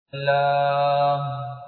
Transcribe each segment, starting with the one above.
الله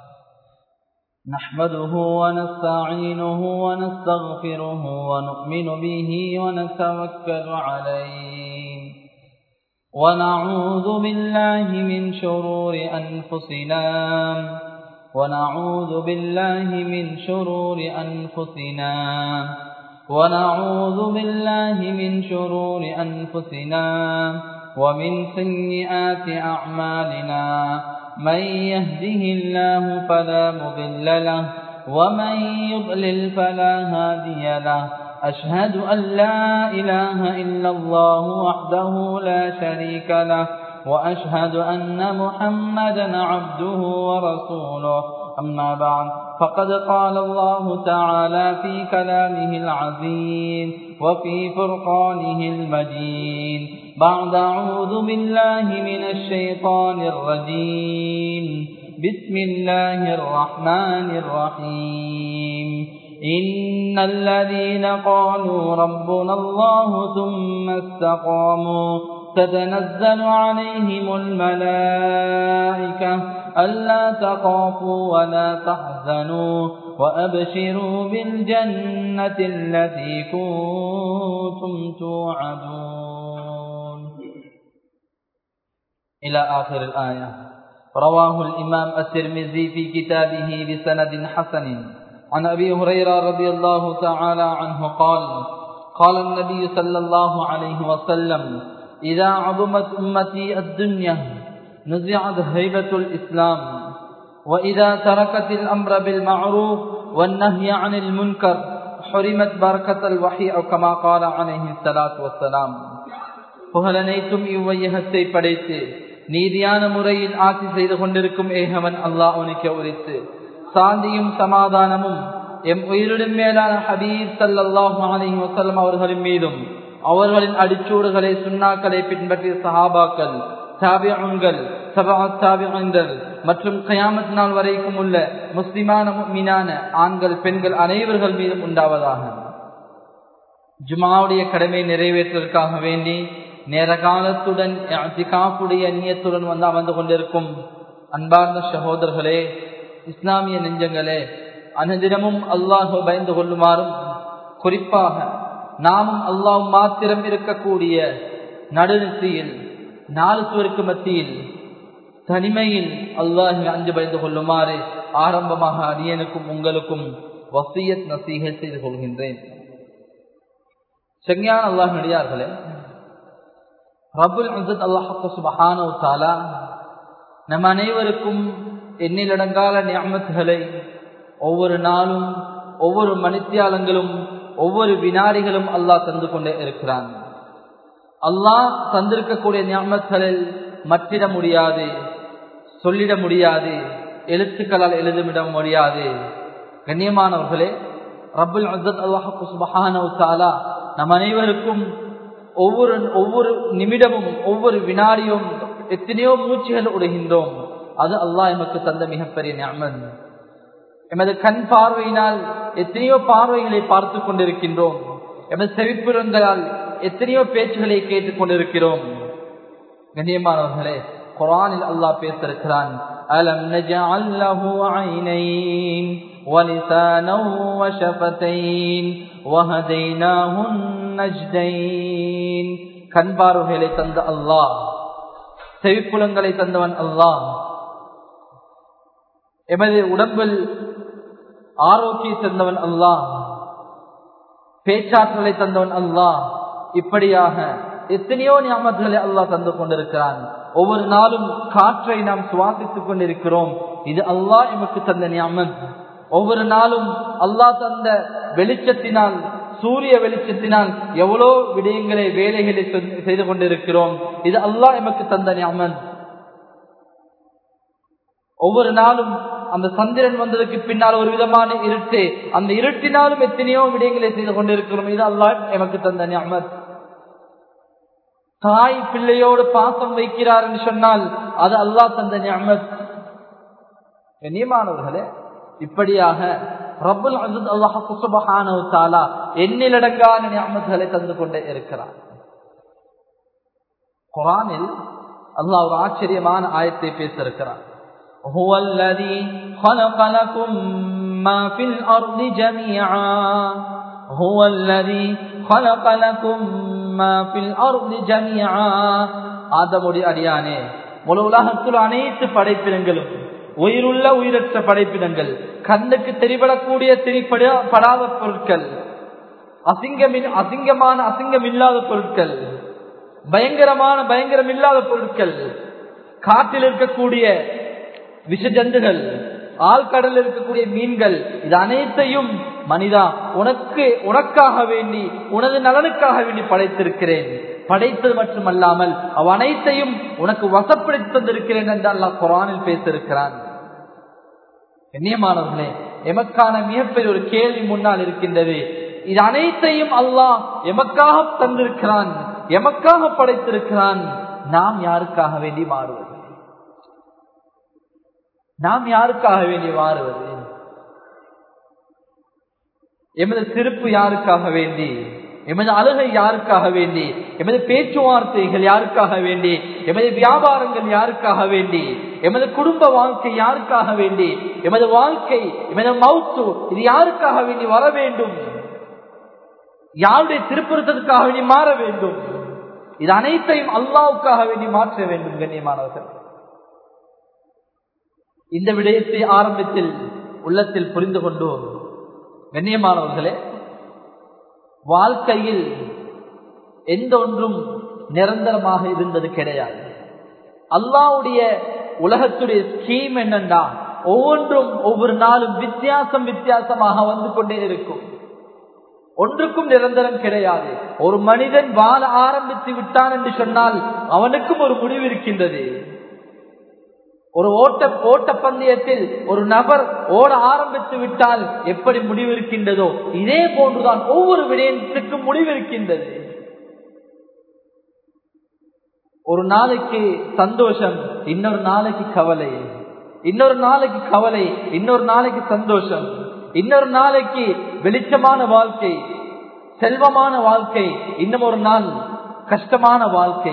نحمده ونستعينه ونستغفره ونؤمن به ونتوكل عليه ونعوذ بالله من شرور أنفسنا ونعوذ بالله من شرور أنفسنا ونعوذ بالله من شرور أنفسنا ومن سيئات أعمالنا من يهده الله فلا مضل له ومن يضلل فلا هادي له أشهد أن لا إله إلا الله وحده لا شريك له وأشهد أن محمدا عبده ورسوله أما بعد فقد قال الله تعالى في كلامه العزيز وفي فرقانه المجيد بعد أعوذ بالله من الشيطان الرجيم بسم الله الرحمن الرحيم إن الذين قالوا ربنا الله ثم استقاموا تتنزل عليهم الملائكة ألا تخافوا ولا تحزنوا وأبشروا بالجنة التي كنتم توعدون إلى آخر الآية رواه الإمام الترمذي في كتابه بسند حسن عن أبي هريرة رضي الله تعالى عنه قال قال النبي صلى الله عليه وسلم إذا عظمت أمتي الدنيا نزعت هيبة الإسلام وإذا تركت الأمر بالمعروف والنهي عن المنكر حرمت بركة الوحي أو كما قال عليه الصلاة والسلام புகழனைத்தும் இவ்வையகத்தை படைத்து நீதியான முறையில் ஆட்சி செய்து கொண்டிருக்கும் ஏகவன் அல்லாஹ் உனக்கு உரித்து சாந்தியும் சமாதானமும் எம் உயிரிடும் மேலான ஹபீப் சல்லாஹு அலஹி வசல்லம் அவர்களின் மீதும் அவர்களின் அடிச்சூடுகளை சுண்ணாக்களை பின்பற்றிய சஹாபாக்கள் தாபியங்கள் சபாத்தாபியங்கள் மற்றும் கயாமத் நாள் வரைக்கும் உள்ள முஸ்லிமான மீனான ஆண்கள் பெண்கள் அனைவர்கள் மீதும் உண்டாவதாக ஜுமாவுடைய கடமை நிறைவேற்றுவதற்காக வேண்டி நேர காலத்துடன் காப்புடைய நீயத்துடன் வந்து அமர்ந்து கொண்டிருக்கும் அன்பார்ந்த சகோதரர்களே இஸ்லாமிய நெஞ்சங்களே அனுதினமும் அல்லாஹு பயந்து கொள்ளுமாறும் குறிப்பாக நாமும் அல்லாஹ் மாத்திரம் இருக்கக்கூடிய நடுநிசையில் நாலு சுவருக்கு மத்தியில் தனிமையில் அல்லாஹ் அஞ்சு பயந்து கொள்ளுமாறு ஆரம்பமாக அடியனுக்கும் உங்களுக்கும் வசியத் நசீகை செய்து கொள்கின்றேன் செஞ்ஞான அல்லாஹ் நடிகார்களே ரபுல் அசத் அல்லாஹு சுபஹானோ தாலா நம் அனைவருக்கும் எண்ணிலடங்கால நியமத்துகளை ஒவ்வொரு நாளும் ஒவ்வொரு மணித்தியாலங்களும் ஒவ்வொரு வினாடிகளும் அல்லாஹ் தந்து கொண்டே இருக்கிறான் அல்லாஹ் தந்திருக்கக்கூடிய ஞாபகங்களில் மற்றிட முடியாது சொல்லிட முடியாது எழுத்துக்களால் எழுதிவிட முடியாது கண்ணியமானவர்களே ரபுல் அசத் அல்லாஹு சுபஹானா நம் அனைவருக்கும் ஒவ்வொரு ஒவ்வொரு நிமிடமும் ஒவ்வொரு வினாடியும் எத்தனையோ மூச்சுகள் உடைகின்றோம் அது அல்லாஹ் எமக்கு தந்த மிகப்பெரிய ஞாபகம் எமது கண் பார்வையினால் எத்தனையோ பார்வைகளை பார்த்து கொண்டிருக்கின்றோம் எமது செவிப்புறங்களால் எத்தனையோ பேச்சுகளை கேட்டுக் கொண்டிருக்கிறோம் கண்ணியமானவர்களே குரானில் அல்லாஹ் பேசிருக்கிறான் அலம் நஜஅல்லஹு ஐனைன் ولسانا وشفتين وهديناه النجدين கண் பார்வைகளை தந்த அல்லாஹ் செவிப்புலங்களை தந்தவன் அல்லாஹ் எமது உடம்பில் ஆரோக்கிய தந்தவன் அல்லாஹ் பேச்சாற்றலை தந்தவன் அல்லாஹ் இப்படியாக எத்தனையோ ஞாபகங்களை அல்லாஹ் தந்து கொண்டிருக்கிறான் ஒவ்வொரு நாளும் காற்றை நாம் சுவாசித்துக் கொண்டிருக்கிறோம் இது அல்லாஹ் எமக்கு தந்த ஞாபகம் ஒவ்வொரு நாளும் அல்லாஹ் தந்த வெளிச்சத்தினால் சூரிய வெளிச்சத்தினால் எவ்வளோ விடயங்களை வேலைகளை செய்து கொண்டிருக்கிறோம் இது அல்லாஹ் எமக்கு தந்த ஞாபகம் ஒவ்வொரு நாளும் அந்த சந்திரன் வந்ததுக்கு பின்னால் ஒரு விதமான இருட்டு அந்த இருட்டினாலும் எத்தனையோ விடயங்களை செய்து கொண்டிருக்கிறோம் இது அல்லாஹ் எமக்கு தந்த ஞாபகம் தாய் பிள்ளையோடு பாசம் வைக்கிறார் என்று சொன்னால் அது அல்லாஹ் தந்த ஞாபகம் கண்ணியமானவர்களே இப்படியாக ரபுல் அசத் அல்லாஹு சுபஹானு தாலா எண்ணிலடங்கான ஞாபகங்களை தந்து கொண்டே இருக்கிறார் குரானில் அல்லாஹ் ஒரு ஆச்சரியமான ஆயத்தை பேசியிருக்கிறார் هو الذي خلق لكم ما في الأرض جميعا هو الذي خلق لكم ما في الأرض جميعا ஆதமுடைய அடியானே முழு உலகத்தில் அனைத்து படைப்பினங்களும் உயிருள்ள உயிரற்ற படைப்பினங்கள் கண்ணுக்கு தெரிபடக்கூடிய தெரிபடாத பொருட்கள் அசிங்கமின் அசிங்கமான அசிங்கம் இல்லாத பொருட்கள் பயங்கரமான பயங்கரம் இல்லாத பொருட்கள் காட்டில் இருக்கக்கூடிய விஷஜந்துகள் ஆழ்கடல் இருக்கக்கூடிய மீன்கள் இது அனைத்தையும் மனிதா உனக்கு உனக்காக வேண்டி உனது நலனுக்காக வேண்டி படைத்திருக்கிறேன் படைத்தது மட்டுமல்லாமல் அவ் அனைத்தையும் உனக்கு வசப்படுத்தி தந்திருக்கிறேன் என்று அல்லாஹ் குரானில் பேசியிருக்கிறான் கண்ணியமானவர்களே எமக்கான மிகப்பெரிய ஒரு கேள்வி முன்னால் இருக்கின்றது இது அனைத்தையும் அல்லாஹ் எமக்காக தந்திருக்கிறான் எமக்காக படைத்திருக்கிறான் நாம் யாருக்காக வேண்டி மாறுவது நாம் யாருக்காக வேண்டி மாறுவது எமது திருப்பு யாருக்காக வேண்டி எமது அழுகை யாருக்காக வேண்டி எமது பேச்சுவார்த்தைகள் யாருக்காக வேண்டி எமது வியாபாரங்கள் யாருக்காக வேண்டி எமது குடும்ப வாழ்க்கை யாருக்காக வேண்டி எமது வாழ்க்கை எமது மவுத்து இது யாருக்காக வேண்டி வர வேண்டும் யாருடைய திருப்பொருத்தத்துக்காக வேண்டி மாற வேண்டும் இது அனைத்தையும் அல்லாவுக்காக வேண்டி மாற்ற வேண்டும் கண்ணியமானவர்கள் இந்த விடயத்தை ஆரம்பத்தில் உள்ளத்தில் புரிந்து கொண்டோம் கண்ணியமானவர்களே வாழ்க்கையில் எந்த ஒன்றும் நிரந்தரமாக இருந்தது கிடையாது அல்லாவுடைய உலகத்துடைய ஸ்கீம் என்னண்டா ஒவ்வொன்றும் ஒவ்வொரு நாளும் வித்தியாசம் வித்தியாசமாக வந்து கொண்டே இருக்கும் ஒன்றுக்கும் நிரந்தரம் கிடையாது ஒரு மனிதன் வாழ ஆரம்பித்து விட்டான் என்று சொன்னால் அவனுக்கும் ஒரு முடிவு இருக்கின்றது ஒரு ஓட்ட ஓட்ட பந்தயத்தில் ஒரு நபர் ஓட ஆரம்பித்து விட்டால் எப்படி முடிவு இருக்கின்றதோ இதே போன்றுதான் ஒவ்வொரு விடயத்துக்கும் முடிவு இருக்கின்றது ஒரு நாளைக்கு சந்தோஷம் இன்னொரு நாளைக்கு கவலை இன்னொரு நாளைக்கு கவலை இன்னொரு நாளைக்கு சந்தோஷம் இன்னொரு நாளைக்கு வெளிச்சமான வாழ்க்கை செல்வமான வாழ்க்கை இன்னும் ஒரு நாள் கஷ்டமான வாழ்க்கை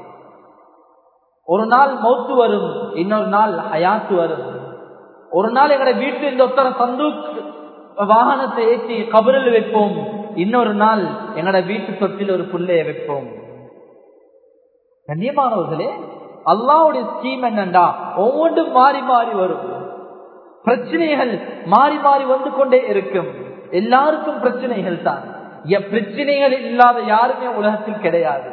ஒரு நாள் மௌத்து வரும் இன்னொரு நாள் ஹயாத்து வரும் ஒரு நாள் எங்கட வீட்டில் இந்த ஒத்தர சந்து வாகனத்தை ஏற்றி கபரில் வைப்போம் இன்னொரு நாள் எங்கட வீட்டு சொத்தில் ஒரு புள்ளைய வைப்போம் கண்ணியமானவர்களே அல்லாவுடைய ஸ்கீம் என்னண்டா ஒவ்வொன்றும் மாறி மாறி வரும் பிரச்சனைகள் மாறி மாறி வந்து கொண்டே இருக்கும் எல்லாருக்கும் பிரச்சனைகள் தான் பிரச்சனைகள் இல்லாத யாருமே உலகத்தில் கிடையாது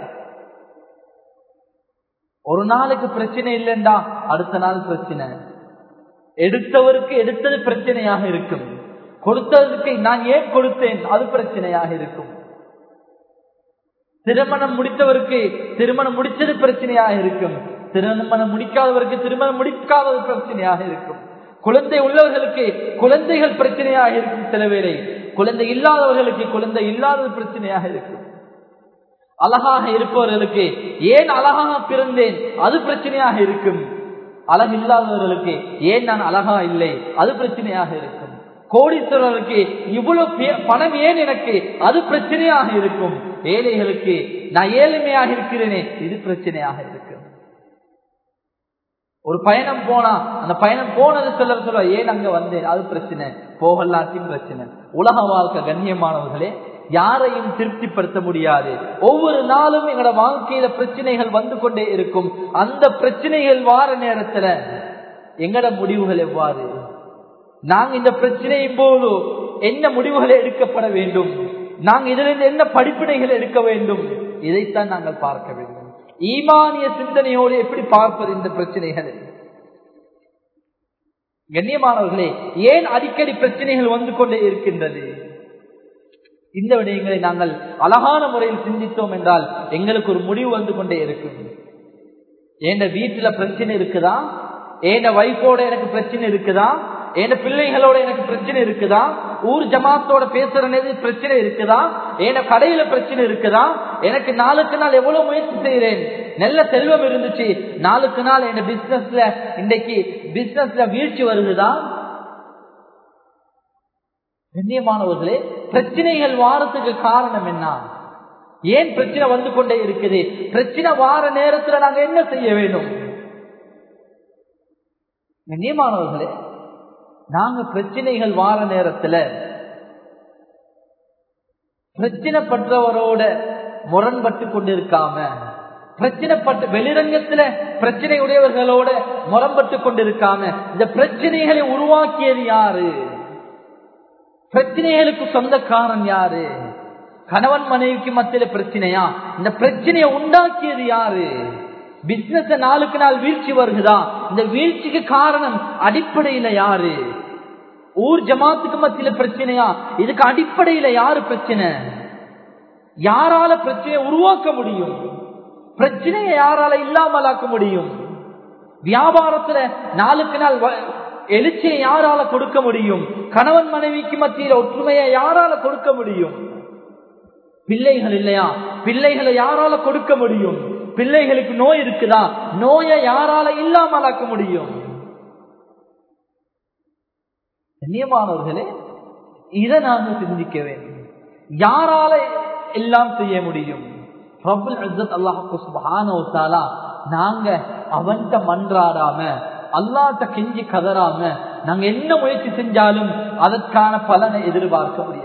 ஒரு நாளுக்கு பிரச்சனை இல்லைண்டா அடுத்த நாள் பிரச்சனை எடுத்தவருக்கு எடுத்தது பிரச்சனையாக இருக்கும் கொடுத்ததுக்கு நான் ஏன் கொடுத்தேன் அது பிரச்சனையாக இருக்கும் திருமணம் முடித்தவருக்கு திருமணம் முடிச்சது பிரச்சனையாக இருக்கும் திருமணம் முடிக்காதவருக்கு திருமணம் முடிக்காதது பிரச்சனையாக இருக்கும் குழந்தை உள்ளவர்களுக்கு குழந்தைகள் பிரச்சனையாக இருக்கும் சில வேளை குழந்தை இல்லாதவர்களுக்கு குழந்தை இல்லாதது பிரச்சனையாக இருக்கும் அழகாக இருப்பவர்களுக்கு ஏன் அழகாக பிறந்தேன் அது பிரச்சனையாக இருக்கும் அழகு இல்லாதவர்களுக்கு ஏன் நான் அழகா இல்லை அது பிரச்சனையாக இருக்கும் கோடீஸ்வரர்களுக்கு இவ்வளவு பணம் ஏன் எனக்கு அது பிரச்சனையாக இருக்கும் ஏழைகளுக்கு நான் ஏழ்மையாக இருக்கிறேனே இது பிரச்சனையாக இருக்கும் ஒரு பயணம் போனா அந்த பயணம் போனது சொல்ல சொல்ல ஏன் அங்க வந்தேன் அது பிரச்சனை போகலாத்தையும் பிரச்சனை உலக வாழ்க்கை கண்ணியமானவர்களே யாரையும் திருப்திப்படுத்த முடியாது ஒவ்வொரு நாளும் எங்களோட வாழ்க்கையில பிரச்சனைகள் வந்து கொண்டே இருக்கும் அந்த பிரச்சனைகள் வார நேரத்துல எங்கட முடிவுகள் எவ்வாறு நாங்க இந்த பிரச்சனையின் போது என்ன முடிவுகள் எடுக்கப்பட வேண்டும் நாங்க இதிலிருந்து என்ன படிப்பினைகள் எடுக்க வேண்டும் இதைத்தான் நாங்கள் பார்க்க வேண்டும் ஈமானிய சிந்தனையோடு எப்படி பார்ப்பது இந்த பிரச்சனைகளை கண்ணியமானவர்களே ஏன் அடிக்கடி பிரச்சனைகள் வந்து கொண்டே இருக்கின்றது இந்த விடயங்களை நாங்கள் அழகான முறையில் சிந்தித்தோம் என்றால் எங்களுக்கு ஒரு முடிவு வந்து கொண்டே இருக்கும் என் வீட்டுல பிரச்சனை இருக்குதா என் வைஃபோட எனக்கு பிரச்சனை இருக்குதா என் பிள்ளைகளோட எனக்கு பிரச்சனை இருக்குதா ஊர் ஜமாத்தோட பேசுறது பிரச்சனை இருக்குதா என் கடையில பிரச்சனை இருக்குதா எனக்கு நாளுக்கு நாள் எவ்வளவு முயற்சி செய்யறேன் நல்ல செல்வம் இருந்துச்சு நாளுக்கு நாள் என் பிசினஸ்ல இன்றைக்கு பிசினஸ்ல வீழ்ச்சி வருதுதா கண்ணியமானவர்களே பிரச்சனைகள் வாரத்துக்கு காரணம் என்ன ஏன் பிரச்சனை வந்து கொண்டே இருக்குது பிரச்சனை வார நேரத்துல நாங்க என்ன செய்ய வேண்டும் கண்ணியமானவர்களே நாங்க பிரச்சனைகள் வார நேரத்துல பிரச்சனைப்பட்டவரோட முரண்பட்டு கொண்டிருக்காம பிரச்சனைப்பட்டு வெளிரங்கத்துல பிரச்சனை உடையவர்களோட முரண்பட்டு கொண்டிருக்காம இந்த பிரச்சனைகளை உருவாக்கியது யாரு பிரச்சனைகளுக்கு சொந்தக்காரன் யாரு கணவன் மனைவிக்கு மத்தியில பிரச்சனையா இந்த பிரச்சனையை உண்டாக்கியது யாரு பிசினஸ் நாளுக்கு நாள் வீழ்ச்சி வருகுதா இந்த வீழ்ச்சிக்கு காரணம் அடிப்படையில யாரு ஊர் ஜமாத்துக்கு மத்தியில பிரச்சனையா இதுக்கு அடிப்படையில யாரு பிரச்சனை யாரால பிரச்சனையை உருவாக்க முடியும் பிரச்சனையை யாரால இல்லாமலாக்க முடியும் வியாபாரத்துல நாளுக்கு நாள் எழுச்சியை யாரால கொடுக்க முடியும் கணவன் மனைவிக்கு மத்தியில ஒற்றுமையை யாரால கொடுக்க முடியும் பிள்ளைகள் இல்லையா பிள்ளைகளை யாரால கொடுக்க முடியும் பிள்ளைகளுக்கு நோய் இருக்குதா நோயை யாரால இல்லாமலாக்க முடியும் கண்ணியமானவர்களே இதை நாங்க சிந்திக்க வேண்டும் யாரால எல்லாம் செய்ய முடியும் நாங்க அவன்கிட்ட மன்றாடாம அல்லாட்ட கெஞ்சி கதறாம நாங்க என்ன முயற்சி செஞ்சாலும் அதற்கான பலனை எதிர்பார்க்க முடியாது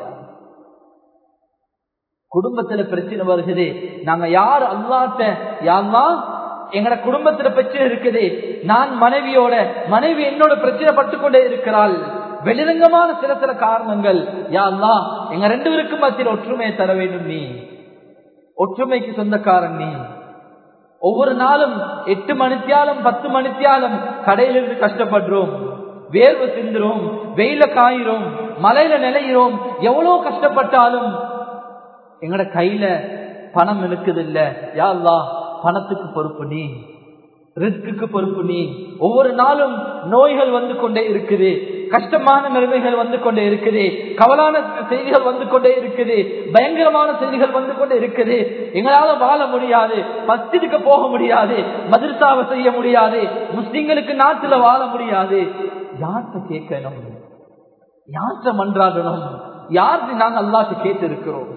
குடும்பத்துல பிரச்சனை வருகுது நாங்க யார் அல்லாட்ட யாருமா எங்கட குடும்பத்துல பிரச்சனை இருக்குது நான் மனைவியோட மனைவி என்னோட பிரச்சனை பட்டு கொண்டே இருக்கிறாள் வெளிரங்கமான சில சில காரணங்கள் யாருலா எங்க ரெண்டு பேருக்கும் மத்தியில் ஒற்றுமையை தர வேண்டும் நீ ஒற்றுமைக்கு சொந்தக்காரன் நீ ஒவ்வொரு நாளும் எட்டு மணித்தியாலும் பத்து மணித்தியாலும் கடையிலிருந்து கஷ்டப்படுறோம் வேர்வை சிந்துறோம் வெயில காயிறோம் மலையில நிலையிறோம் எவ்வளவு கஷ்டப்பட்டாலும் எங்கட கையில பணம் இருக்குது இல்ல யாழ்லா பணத்துக்கு பொறுப்பு நீ ரிஸ்க்கு பொறுப்பு நீ ஒவ்வொரு நாளும் நோய்கள் வந்து கொண்டே இருக்குது கஷ்டமான நிலைமைகள் வந்து கொண்டே இருக்குது கவலான செய்திகள் வந்து கொண்டே இருக்குது பயங்கரமான செய்திகள் வந்து கொண்டே இருக்குது எங்களால வாழ முடியாது மஸ்ஜிதுக்கு போக முடியாது மதுரசாவை செய்ய முடியாது முஸ்லிம்களுக்கு நாட்டுல வாழ முடியாது யார்கிட்ட கேட்கணும் யார்கிட்ட மன்றாடணும் யார்கிட்ட நாங்க அல்லாட்டு கேட்டு இருக்கிறோம்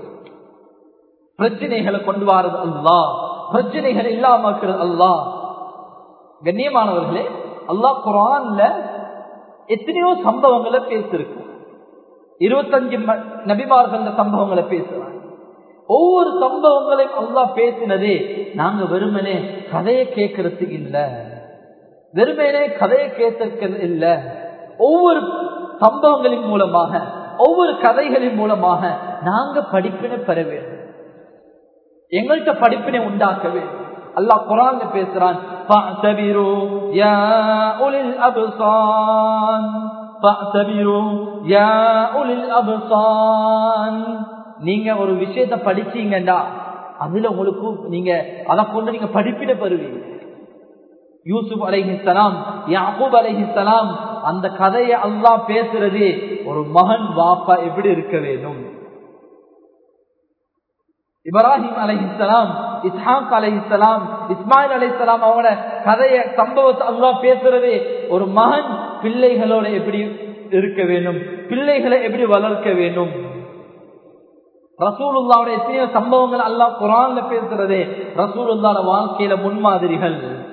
பிரச்சனைகளை கொண்டு வாரது அல்லா பிரச்சனைகள் இல்லாம அல்லா கண்ணியமானவர்களே அல்லாஹ் குரான்ல எத்தனையோ சம்பவங்களை பேசிருக்கு இருபத்தஞ்சு நபிமார்கள் சம்பவங்களை பேசுறாங்க ஒவ்வொரு சம்பவங்களையும் அல்லா பேசினதே நாங்க வெறுமனே கதையை கேட்கறதுக்கு இல்ல வெறுமனே கதையை கேட்கறது இல்ல ஒவ்வொரு சம்பவங்களின் மூலமாக ஒவ்வொரு கதைகளின் மூலமாக நாங்க படிப்பினை பெற வேண்டும் எங்கள்கிட்ட படிப்பினை உண்டாக்க வேண்டும் அல்லாஹ் குரான்ல பேசுறான் فاعتبروا يا أولي الأبصار فاعتبروا يا أولي الأبصار நீங்க ஒரு விஷயத்த படிச்சீங்கன்னா அதுல உங்களுக்கு நீங்க அதை கொண்டு நீங்க படிப்பிட பெறுவீங்க யூசுப் அலைஹிஸ்லாம் யாக்கூப் அலைஹிஸ்லாம் அந்த கதையை அல்லாஹ் பேசுறது ஒரு மகன் வாப்பா எப்படி இருக்க வேண்டும் இப்ராஹிம் அலைஹிஸ்லாம் இஸ்ஹாக் அலைஹிஸ்லாம் இஸ்மாயில் அலைஹிஸ்லாம் அவங்களோட கதைய சம்பவத்தை அல்லா பேசுறது ஒரு மகன் பிள்ளைகளோட எப்படி இருக்க வேண்டும் பிள்ளைகளை எப்படி வளர்க்க வேண்டும் ரசூலுல்லாவோட எத்தனையோ சம்பவங்கள் அல்லாஹ் குரான்ல பேசுறதே ரசூலுல்லாட வாழ்க்கையில முன்மாதிரிகள்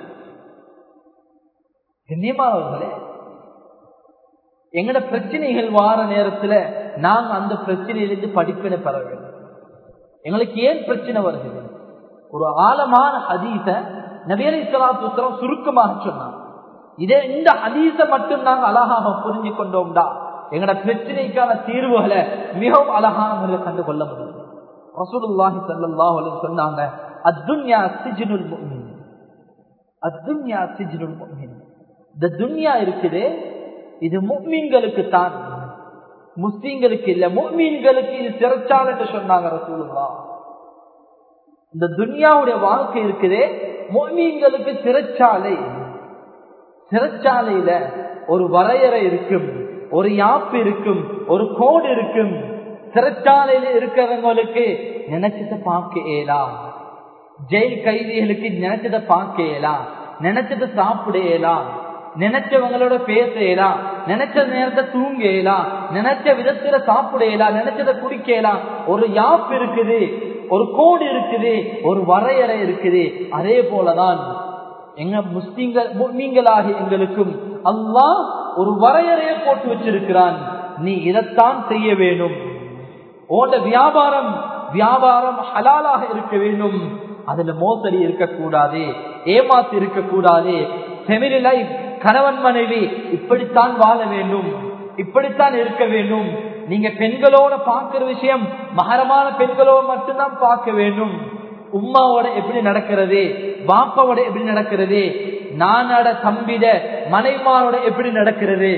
கண்ணியமானவர்களே எங்கட பிரச்சனைகள் வார நேரத்துல நாங்க அந்த பிரச்சனையிலிருந்து படிப்பினை பெற வேண்டும் எங்களுக்கு ஏன் பிரச்சனை வருகிறது ஒரு ஆழமான ஹதீச நபியலை சலாத்துத்திரம் சுருக்கமாக சொன்னாங்க இதே இந்த ஹதீச மட்டும் நாங்க அழகாக புரிஞ்சு கொண்டோம்டா எங்கட பிரச்சனைக்கான தீர்வுகளை மிகவும் அழகான முறையில் கண்டு கொள்ள முடியும் ரசூலுல்லாஹி ஸல்லல்லாஹு அலைஹி சொன்னாங்க அத்துன்யா சிஜ்னுல் முஃமின் அத்துன்யா சிஜ்னுல் முஃமின் இந்த துன்யா இருக்குது இது முஃமின்களுக்கு தான் முஸ்லீம்களுக்கு இல்ல முஃமின்களுக்கு இது சிறைச்சாலை என்று சொன்னாங்க ரசூலுல்லாஹ் இந்த துன்யாவுடைய வாழ்க்கை இருக்குதே முஃமின்களுக்கு சிறைச்சாலை சிறைச்சாலையில ஒரு வரையறை இருக்கும் ஒரு யாப்பு இருக்கும் ஒரு கோடு இருக்கும் சிறைச்சாலையில இருக்கிறவங்களுக்கு நினைச்சத பார்க்க இயலா ஜெயில் கைதிகளுக்கு நினைச்சத பார்க்க இயலா நினைச்சத சாப்பிட இயலா நினைச்சவங்களோட பேச இயலாம் நினைச்ச நேரத்தை தூங்க இயலாம் நினைச்ச விதத்துல சாப்பிட இயலாம் நினைச்சத குடிக்கலாம் ஒரு யாப் இருக்குது ஒரு கோடு இருக்குது ஒரு வரையறை இருக்குது அதே போலதான் எங்க முஸ்லிம்கள் முஸ்லிம்களாக எங்களுக்கும் அல்லாஹ் ஒரு வரையறைய போட்டு வச்சிருக்கிறான் நீ இதைத்தான் செய்ய வேண்டும் ஓண்ட வியாபாரம் வியாபாரம் ஹலாலாக இருக்க வேண்டும் அதுல மோசடி இருக்கக்கூடாது ஏமாத்து இருக்கக்கூடாது ஃபெமிலி லைஃப் கணவன் மனைவி இப்படித்தான் வாழ வேண்டும் இப்படித்தான் இருக்க வேண்டும் நீங்க பெண்களோட பார்க்கிற விஷயம் மகரமான பெண்களோட மட்டும்தான் பார்க்க வேண்டும் உம்மாவோட எப்படி நடக்கிறது பாப்பாவோட எப்படி நடக்கிறது நானோட தம்பிட மனைமாரோட எப்படி நடக்கிறது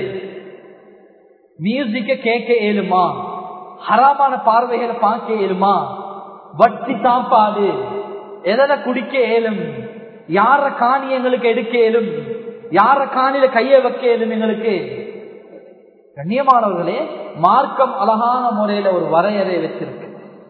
மியூசிக்க கேட்க இயலுமா ஹராமான பார்வைகளை பார்க்க இயலுமா வட்டி சாப்பாடு எதனை குடிக்க இயலும் யார காணி எங்களுக்கு எடுக்க இயலும் யார காணில கைய வைக்க இயலும் எங்களுக்கு கண்ணியமானவர்களே மார்க்கம் அழகான முறையில ஒரு வரையறை வச்சிருக்கு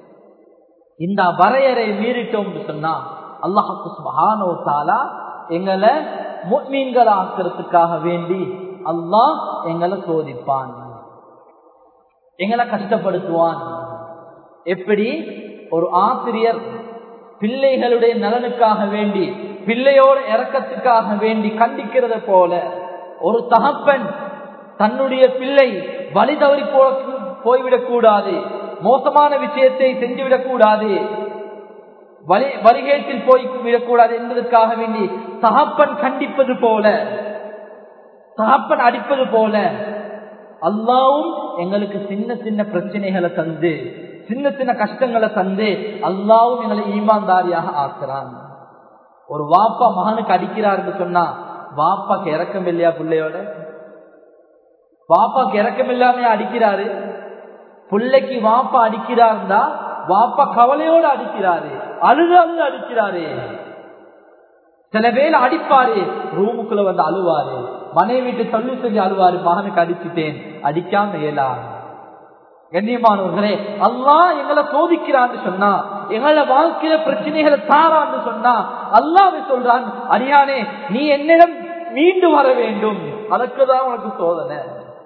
இந்த வரையறை மீறிட்டோம் சொன்னா அல்லாஹு சுபஹானோ தாலா எங்களை மீன்கள் ஆக்கிறதுக்காக வேண்டி அல்லாஹ் எங்களை சோதிப்பான் எங்களை கஷ்டப்படுத்துவான் எப்படி ஒரு ஆசிரியர் பிள்ளைகளுடைய நலனுக்காக வேண்டி பிள்ளையோட இறக்கத்துக்காக வேண்டி கண்டிக்கிறத போல ஒரு தகப்பன் தன்னுடைய பிள்ளை வழி தவறி போய்விடக் கூடாது மோசமான விஷயத்தை செஞ்சுவிடக் கூடாது வழிகேட்டில் போய் விடக்கூடாது என்பதற்காக வேண்டி தகப்பன் கண்டிப்பது போல தகப்பன் அடிப்பது போல அல்லாவும் எங்களுக்கு சின்ன சின்ன பிரச்சனைகளை தந்து சின்ன சின்ன கஷ்டங்களை தந்து அல்லாவும் எங்களை ஈமான்தாரியாக ஆக்குறான் ஒரு வாப்பா மகனுக்கு அடிக்கிறாருன்னு சொன்னா வாப்பாக்கு இறக்கம் இல்லையா பிள்ளையோட வாப்பாக்கு இறக்கம் இல்லாம அடிக்கிறாரு பிள்ளைக்கு வாப்பா அடிக்கிறாருந்தா வாப்பா கவலையோடு அடிக்கிறாரு அழுது அழுது அடிக்கிறாரு சில பேர் அடிப்பாரு ரூமுக்குள்ள வந்து அழுவாரு மனைவி வீட்டு சொல்லி சொல்லி அழுவாரு மகனுக்கு அடிச்சுட்டேன் அடிக்காம இயலா கண்ணியமானவர்களே அல்லா எங்களை சோதிக்கிறான்னு சொன்னா எங்கள வாழ்க்கையில பிரச்சனைகளை தாரான்னு சொன்னா அல்லாவே சொல்றான் அரியானே நீ என்னிடம் மீண்டு வர வேண்டும் அதற்குதான் உனக்கு சோதனை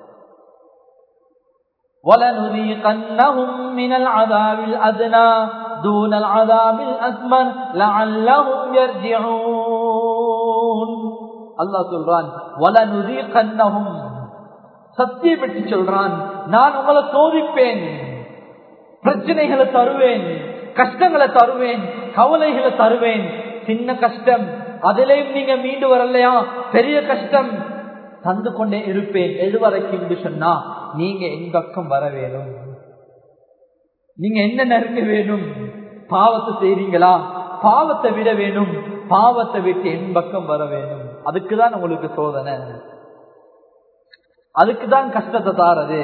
وَلَنُذِيقَنَّهُمْ مِنَ الْعَذَابِ الْأَدْنَى دُونَ الْعَذَابِ الْأَكْبَرِ لَعَلَّهُمْ يَرْجِعُونَ அல்லாஹ் சொல்றான் وَلَنُذِيقَنَّهُمْ சத்தியமிட்டு சொல்றான் நான் உங்களை சோதிப்பேன் பிரச்சனைகளை தருவேன் கஷ்டங்களை தருவேன் கவலைகளை தருவேன் சின்ன கஷ்டம் அதிலையும் நீங்க மீண்டு வரலையா பெரிய கஷ்டம் தந்து கொண்டே இருப்பேன் எது வரைக்கும் சொன்னா நீங்க என் பக்கம் வர வேணும் நீங்க என்ன நெருங்க வேணும் பாவத்தை செய்றீங்களா பாவத்தை விட வேணும் பாவத்தை விட்டு என் பக்கம் வர வேணும் அதுக்குதான் உங்களுக்கு சோதனை அதுக்குதான் கஷ்டத்தை தாரது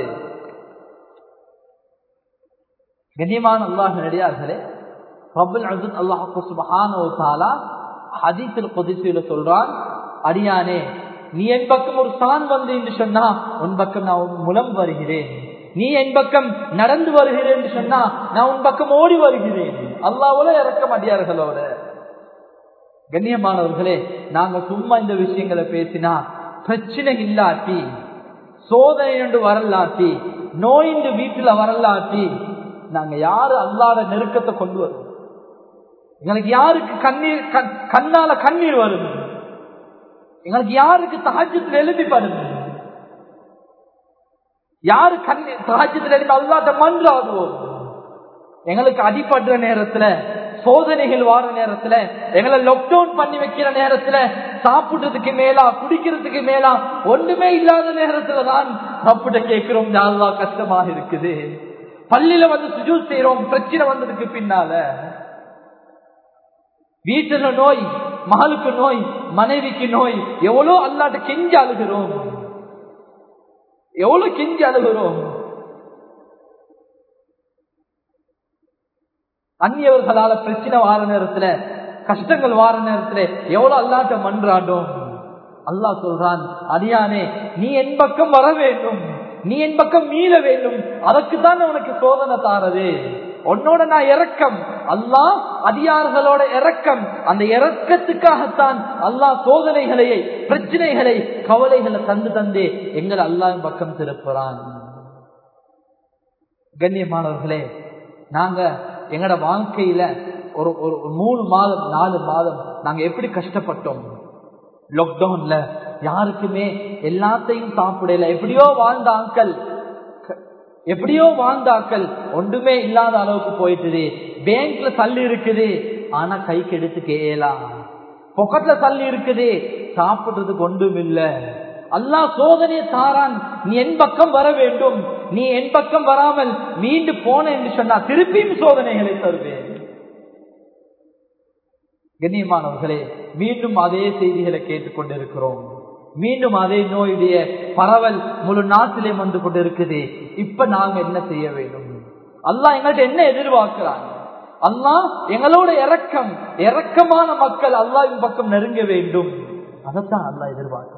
கண்ணியமான அல்லாஹ் நடிகார்களே ரபுல் அசத் அல்லாஹு சுபஹானோ தாலா ஹதீஸில் கொதிசில சொல்றான் அடியானே நீ என் பக்கம் ஒரு சான் வந்து என்று சொன்னா உன் பக்கம் நான் உன் முலம் வருகிறேன் நீ என் பக்கம் நடந்து வருகிறேன் என்று சொன்னா நான் உன் பக்கம் ஓடி வருகிறேன் அல்லாவோட இறக்கம் அடியார்களோட கண்ணியமானவர்களே நாங்க சும்மா இந்த விஷயங்களை பேசினா பிரச்சனை இல்லாட்டி சோதனை என்று வரலாட்டி நோயின்று வீட்டுல வரலாட்டி நாங்க யாரு அல்லாத நெருக்கத்தை கொண்டு வரும் எங்களுக்கு யாருக்கு கண்ணீர் கண்ணால கண்ணீர் வரும் எங்களுக்கு யாருக்கு தகாஜத்தில் எழுதிப்படும் யாரு கண்ணீர் தகாஜத்தில் எழுதி அல்லாத மன்றாடுவோம் எங்களுக்கு அடிபடுற நேரத்துல சோதனைகள் வார நேரத்துல எங்களை லாக்டவுன் பண்ணி வைக்கிற நேரத்துல சாப்பிடுறதுக்கு மேலா குடிக்கிறதுக்கு மேலா ஒண்ணுமே இல்லாத நேரத்துல தான் சாப்பிட கேட்கிறோம் யாருலா கஷ்டமாக இருக்குது பள்ளியில வந்து சுஜூத் செய்யறோம் பிரச்சனை வந்ததுக்கு பின்னால வீட்டுல நோய் மகளுக்கு நோய் மனைவிக்கு நோய் எவ்வளவு அல்லாட்ட கெஞ்சி அழுகிறோம் எவ்வளவு கெஞ்சி அழுகிறோம் அந்நியவர்களால பிரச்சனை வார நேரத்துல கஷ்டங்கள் வார நேரத்துல எவ்வளவு அல்லாட்ட மன்றாடும் அல்லா சொல்றான் அடியானே நீ என் பக்கம் வர வேண்டும் நீ என் பக்கம் மீள வேண்டும் அதற்கு தான் உனக்கு சோதனை தாரது உன்னோட நான் இறக்கம் அல்லா அடியார்களோட இறக்கம் அந்த இறக்கத்துக்காகத்தான் அல்லா சோதனைகளை பிரச்சனைகளை கவலைகளை தந்து தந்தே எங்கள் அல்லாவின் பக்கம் திருப்புறான் கண்ணியமானவர்களே நாங்க எங்கட வாழ்க்கையில ஒரு ஒரு மூணு மாதம் நாலு மாதம் நாங்க எப்படி கஷ்டப்பட்டோம் லாக்டவுன்ல யாருக்குமே எல்லாத்தையும் சாப்பிடல எப்படியோ வாழ்ந்த ஆட்கள் எப்படியோ வாழ்ந்தாக்கள் ஒன்றுமே இல்லாத அளவுக்கு போயிட்டுது பேங்க்ல தள்ளி இருக்குது ஆனா கைக்கு எடுத்து கேலாம் பொக்கெட்ல தள்ளி இருக்குது சாப்பிடுறதுக்கு ஒன்றும் இல்ல அல்லா சோதனையை தாரான் நீ என் பக்கம் வர வேண்டும் நீ என் பக்கம் வராமல் மீண்டு போன என்று சொன்னா திருப்பியும் சோதனைகளை தருவேன் கண்ணியமானவர்களே மீண்டும் அதே செய்திகளை கேட்டுக்கொண்டிருக்கிறோம் மீண்டும் அதே நோயுடைய பரவல் முழு நாட்டிலே வந்து கொண்டிருக்குது இப்ப நாங்க என்ன செய்ய வேண்டும் அல்லா எங்கள்கிட்ட என்ன எதிர்பார்க்கிறாங்க அல்லா எங்களோட இறக்கம் இறக்கமான மக்கள் அல்லாவின் பக்கம் நெருங்க வேண்டும் அதைத்தான் அல்லா எதிர்பார்க்கிறோம்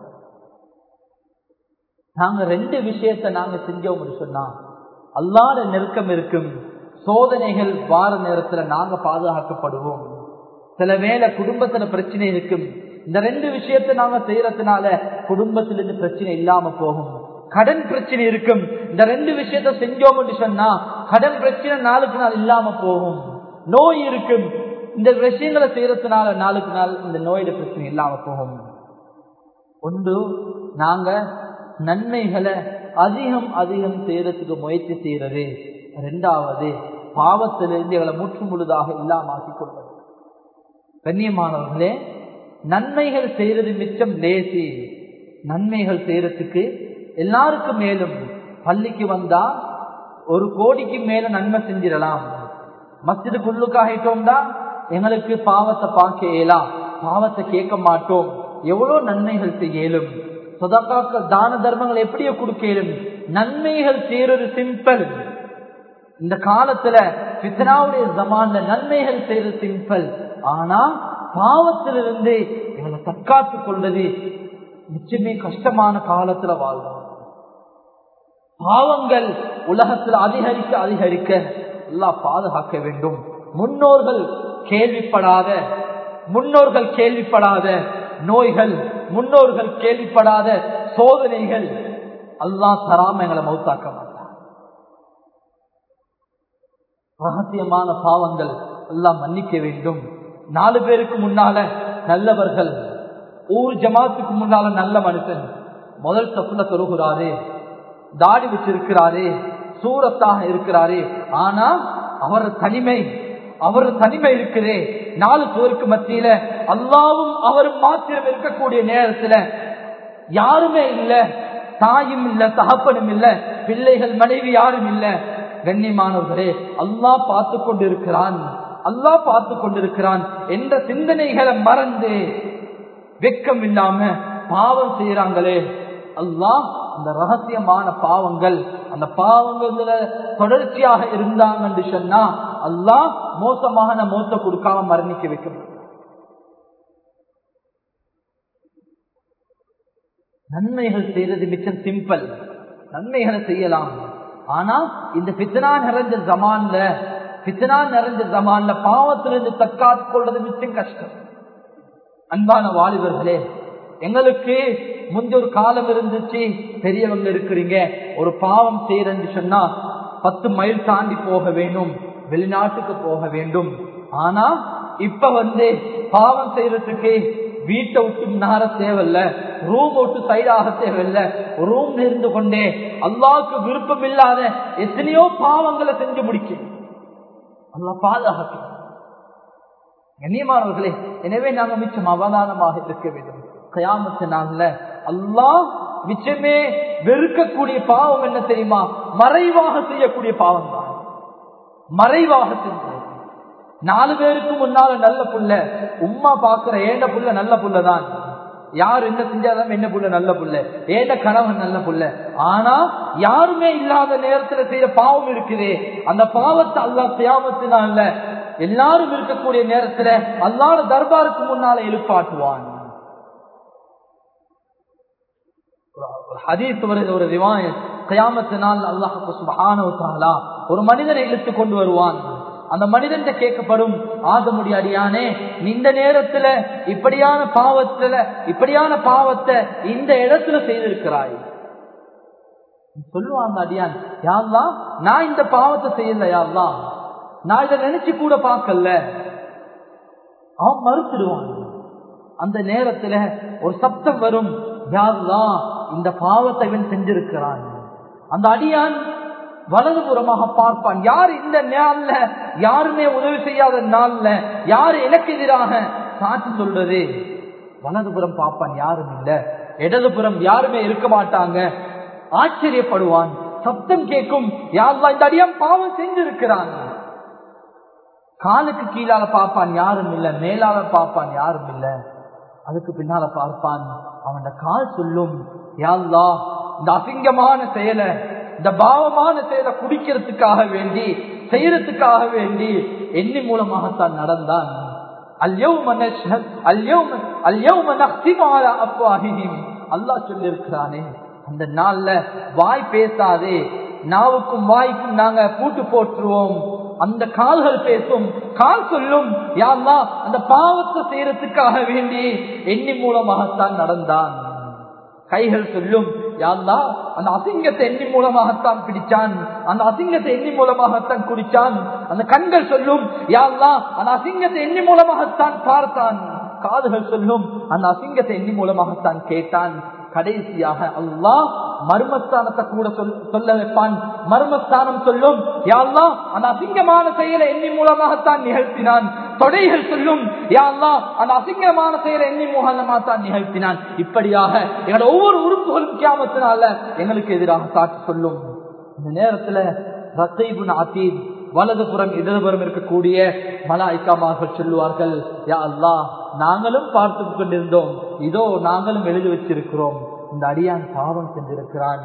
நாங்க ரெண்டு விஷயத்த நாங்க செஞ்சோம் சொன்னா அல்லாட நெருக்கம் இருக்கும் சோதனைகள் வார நேரத்துல நாங்க பாதுகாக்கப்படுவோம் சில வேளை குடும்பத்துல பிரச்சனை இருக்கும் இந்த ரெண்டு விஷயத்தை நாங்க செய்யறதுனால குடும்பத்திலிருந்து பிரச்சனை இல்லாம போகும் கடன் பிரச்சனை இருக்கும் இந்த ரெண்டு விஷயத்த செஞ்சோம் என்று சொன்னா கடன் பிரச்சனை நாளுக்கு நாள் இல்லாம போகும் நோய் இருக்கும் இந்த விஷயங்களை செய்யறதுனால நாளுக்கு நாள் இந்த நோயோட பிரச்சனை இல்லாம போகும் ஒன்று நாங்க நன்மைகளை அதிகம் அதிகம் செய்யறதுக்கு முயற்சி செய்யறது ரெண்டாவது பாவத்திலிருந்து எங்களை முற்று முழுதாக இல்லாம ஆக்கிக் கொள்வது கண்ணியமானவர்களே நன்மைகள் செய்யறது மிச்சம் லேசி நன்மைகள் செய்யறதுக்கு எல்லாருக்கும் மேலும் பள்ளிக்கு வந்தா ஒரு கோடிக்கு மேல நன்மை செஞ்சிடலாம் மஸ்ஜிதுக்குள்ளுக்காகிட்டோம்டா எங்களுக்கு பாவத்தை பார்க்க இயலாம் பாவத்தை கேட்க மாட்டோம் எவ்வளவு நன்மைகள் செய்யலும் சொதக்காக்கள் தான தர்மங்கள் எப்படியோ கொடுக்கலும் நன்மைகள் செய்யறது சிம்பிள் இந்த காலத்துல பித்தனாவுடைய ஜமான்ல நன்மைகள் செய்யறது சிம்பிள் ஆனா பாவத்திலிருந்து எங்களை தற்காத்துக் கொள்வது நிச்சயமே கஷ்டமான காலத்துல வாழ்வோம் பாவங்கள் உலகத்தில் அதிகரிக்க அதிகரிக்க எல்லாம் பாதுகாக்க வேண்டும் முன்னோர்கள் கேள்விப்படாத முன்னோர்கள் கேள்விப்படாத நோய்கள் முன்னோர்கள் கேள்விப்படாத சோதனைகள் அல்லாஹ் தராம எங்களை மௌத்தாக்க மாட்டார் ரகசியமான பாவங்கள் எல்லாம் மன்னிக்க வேண்டும் நாலு பேருக்கு முன்னால நல்லவர்கள் ஊர் ஜமாத்துக்கு முன்னால நல்ல மனுஷன் முதல் தப்புல தொழுகிறாரு தாடி வச்சிருக்கிறாரு சூரத்தாக இருக்கிறாரு ஆனா அவர் தனிமை அவர் தனிமை இருக்குதே நாலு பேருக்கு மத்தியில அல்லாவும் அவரும் மாத்திரம் இருக்கக்கூடிய நேரத்துல யாருமே இல்ல தாயும் இல்ல தகப்பனும் இல்ல பிள்ளைகள் மனைவி யாரும் இல்ல கண்ணியமானவர்களே அல்லா பார்த்து கொண்டிருக்கிறான் அல்லா பார்த்து கொண்டிருக்கிறான் என்ற சிந்தனைகளை மறந்து வெக்கம் இல்லாம பாவம் செய்யறாங்களே அல்லாஹ் அந்த ரகசியமான பாவங்கள் அந்த பாவங்கள்ல தொடர்ச்சியாக இருந்தாங்க என்று சொன்னா அல்லாஹ் மோசமான மோச கொடுக்காம மரணிக்க வைக்க நன்மைகள் செய்யறது மிச்சம் சிம்பிள் நன்மைகளை செய்யலாம் ஆனா இந்த பித்தனா நிறைஞ்ச ஜமான்ல பித்தனா நிறைஞ்ச ஜமான்ல பாவத்திலிருந்து தற்காத்து கொள்றது மிச்சம் கஷ்டம் அன்பான வாலிபர்களே எங்களுக்கு முந்தைய ஒரு காலம் இருந்துச்சு பெரியவங்க இருக்கிறீங்க ஒரு பாவம் செய்யறன்னு சொன்னா பத்து மைல் தாண்டி போக வேண்டும் வெளிநாட்டுக்கு போக வேண்டும் ஆனா இப்ப வந்து பாவம் செய்யறதுக்கு வீட்டை விட்டு நகர தேவையில்ல ரூம் விட்டு சைடாக தேவையில்ல ரூம் இருந்து கொண்டே அல்லாவுக்கு விருப்பம் இல்லாத எத்தனையோ பாவங்களை செஞ்சு முடிக்க அல்லா பாதுகாக்க கண்ணியமானவர்களே எனவே நாங்க மிச்சம் அவதானமாக இருக்க வேண்டும் கயாமத்து நாள்ல அல்லாஹ் மிச்சமே வெறுக்கக்கூடிய பாவம் என்ன தெரியுமா மறைவாக செய்யக்கூடிய பாவம் தான் மறைவாக செஞ்சு நாலு பேருக்கு முன்னால நல்ல புள்ள உம்மா பாக்குற ஏண்ட புள்ள நல்ல புள்ளதான் யார் என்ன செஞ்சாதான் என்ன புள்ள நல்ல புள்ள ஏண்ட கணவன் நல்ல புள்ள ஆனா யாருமே இல்லாத நேரத்துல செய்யற பாவம் இருக்குதே அந்த பாவத்தை அல்லா செய்யாமத்தினால எல்லாரும் இருக்கக்கூடிய நேரத்துல அல்லாத தர்பாருக்கு முன்னால எழுப்பாட்டுவான் ஹதீஸ் வருது ஒரு ரிவாயத் கயாமத்தினால் அல்லாஹு சுபஹானவத்தாலா ஒரு மனிதனை இழுத்து கொண்டு வருவான் அந்த மனிதன் கேட்கப்படும் ஆதமுடி அடியானே இந்த நேரத்துல இப்படியான பாவத்துல இப்படியான பாவத்தை இந்த இடத்துல செய்திருக்கிறாய் சொல்லுவாங்க அடியான் யாருலாம் நான் இந்த பாவத்தை செய்யல யாருலாம் நான் இதை நினைச்சு கூட பார்க்கல அவன் மறுத்துடுவான் அந்த நேரத்துல ஒரு சப்தம் வரும் யாருதான் இந்த பாவத்தை இவன் செஞ்சிருக்கிறான் அந்த அடியான் வலதுபுறமாக பார்ப்பான் யார் இந்த நாள்ல யாருமே உதவி செய்யாத நாள்ல யாரு எனக்கு எதிராக சாட்சி சொல்றது வலதுபுறம் பார்ப்பான் யாரும் இல்ல இடதுபுறம் யாருமே இருக்க மாட்டாங்க ஆச்சரியப்படுவான் சப்தம் கேட்கும் யாரெல்லாம் இந்த அடியான் பாவம் செஞ்சிருக்கிறான் காலுக்கு கீழால பார்ப்பான் யாரும் இல்ல மேலால பார்ப்பான் யாரும் இல்ல அதுக்கு பின்னால பார்ப்பான் அவன் கால் சொல்லும் யாழ்லா இந்த அசிங்கமான செயலை இந்த பாவமான செயலை குடிக்கிறதுக்காக வேண்டி செய்யறதுக்காக வேண்டி எண்ணி மூலமாகத்தான் நடந்தான் அல்லாஹ் சொல்லிருக்கிறானே அந்த நாள்ல வாய் பேசாதே நாவுக்கும் வாய்க்கும் நாங்க பூட்டு போட்டுருவோம் அந்த கால்கள் பேசும் கால் சொல்லும் யாருலா அந்த பாவத்தை செய்யறதுக்காக வேண்டி எண்ணி மூலமாகத்தான் நடந்தான் கைகள் சொல்லும் யாருலா அந்த அசிங்கத்தை எண்ணி மூலமாகத்தான் பிடிச்சான் அந்த அசிங்கத்தை எண்ணி மூலமாகத்தான் குடிச்சான் அந்த கண்கள் சொல்லும் யாருலா அந்த அசிங்கத்தை எண்ணி மூலமாகத்தான் பார்த்தான் காதுகள் சொல்லும் அந்த அசிங்கத்தை எண்ணி மூலமாகத்தான் கேட்டான் கடைசியாக அல்லாஹ் மர்மஸ்தானத்தை கூட சொல்ல வைப்பான் மர்மஸ்தானம் சொல்லும் யாழ்லா அந்த அசிங்கமான செயலை எண்ணி மூலமாகத்தான் நிகழ்த்தினான் தொடைகள் சொல்லும் யாழ்லா அந்த அசிங்கமான செயலை எண்ணி மூலமாகத்தான் நிகழ்த்தினான் இப்படியாக எங்களோட ஒவ்வொரு உறுப்புகளும் கியாமத்தினால எங்களுக்கு எதிராக சாட்சி சொல்லும் இந்த நேரத்துல ரத்தைபுன் அத்தீப் வலதுபுறம் இடதுபுறம் இருக்கக்கூடிய மலாய்க்காமார்கள் சொல்லுவார்கள் யா அல்லா நாங்களும் பார்த்து கொண்டிருந்தோம் இதோ நாங்களும் எழுதி வச்சிருக்கிறோம் இந்த அடியான் பாவம் செஞ்சிருக்கிறான்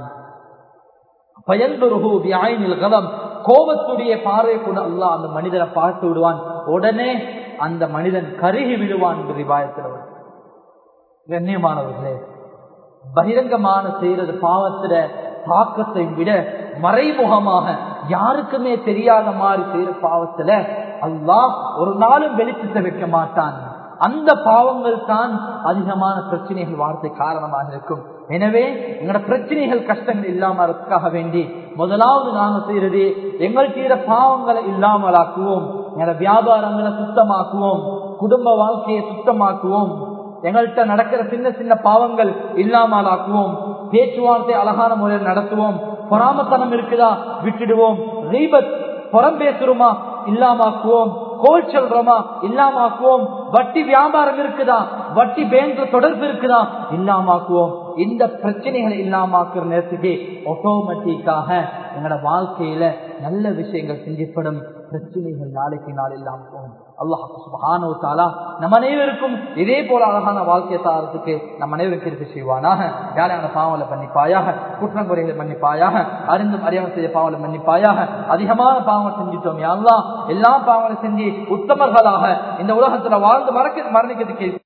கலம் கோபத்துடைய பார்வை கூட அல்லா அந்த மனிதனை பார்த்து விடுவான் உடனே அந்த மனிதன் கருகி விடுவான் என்று ரிவாயத்தில் கண்ணியமானவர்களே பகிரங்கமான செய்யறது பாவத்திட தாக்கத்தை விட மறைமுகமாக யாருக்குமே தெரியாத மாதிரி செய்யற பாவத்துல அல்லாஹ் ஒரு நாளும் வெளிச்சத்தை வைக்க மாட்டான் அந்த பாவங்கள் தான் அதிகமான பிரச்சனைகள் வார்த்தை காரணமாக இருக்கும் எனவே எங்களோட பிரச்சனைகள் கஷ்டங்கள் இல்லாமற்காக வேண்டி முதலாவது நாங்க செய்யறது எங்கள் செய்யற பாவங்களை இல்லாமலாக்குவோம் எங்களோட வியாபாரங்களை சுத்தமாக்குவோம் குடும்ப வாழ்க்கையை சுத்தமாக்குவோம் எங்கள்கிட்ட நடக்கிற சின்ன சின்ன பாவங்கள் இல்லாமலாக்குவோம் பேச்சுவார்த்தை அழகான முறையில் நடத்துவோம் பொறாமத்தனம் இருக்குதா விட்டுடுவோம் ரீபத் புறம் பேசுறோமா இல்லாமாக்குவோம் கோல் சொல்றோமா இல்லாமாக்குவோம் வட்டி வியாபாரம் இருக்குதா வட்டி பேங்க் தொடர்பு இருக்குதா இல்லாமாக்குவோம் இந்த பிரச்சனைகளை இல்லாமாக்குற நேரத்துக்கு ஆட்டோமேட்டிக்காக எங்களோட வாழ்க்கையில நல்ல விஷயங்கள் செஞ்சப்படும் பிரச்சனைகள் நாளைக்கு நாள் இல்லாம போகும் அல்லாஹு தாலா நம் அனைவருக்கும் இதே போல அழகான வாழ்க்கையை தாரத்துக்கு நம் அனைவருக்கும் இருக்க செய்வானாக யாரையான பாவங்களை மன்னிப்பாயாக குற்றங்குறைகளை மன்னிப்பாயாக அறிந்தும் அறியாமல் செய்த பாவங்களை மன்னிப்பாயாக அதிகமான பாவங்கள் செஞ்சிட்டோம் யாரெல்லாம் எல்லா பாவங்களும் செஞ்சு உத்தமர்களாக இந்த உலகத்துல வாழ்ந்து மறக்க மரணிக்கிறதுக்கு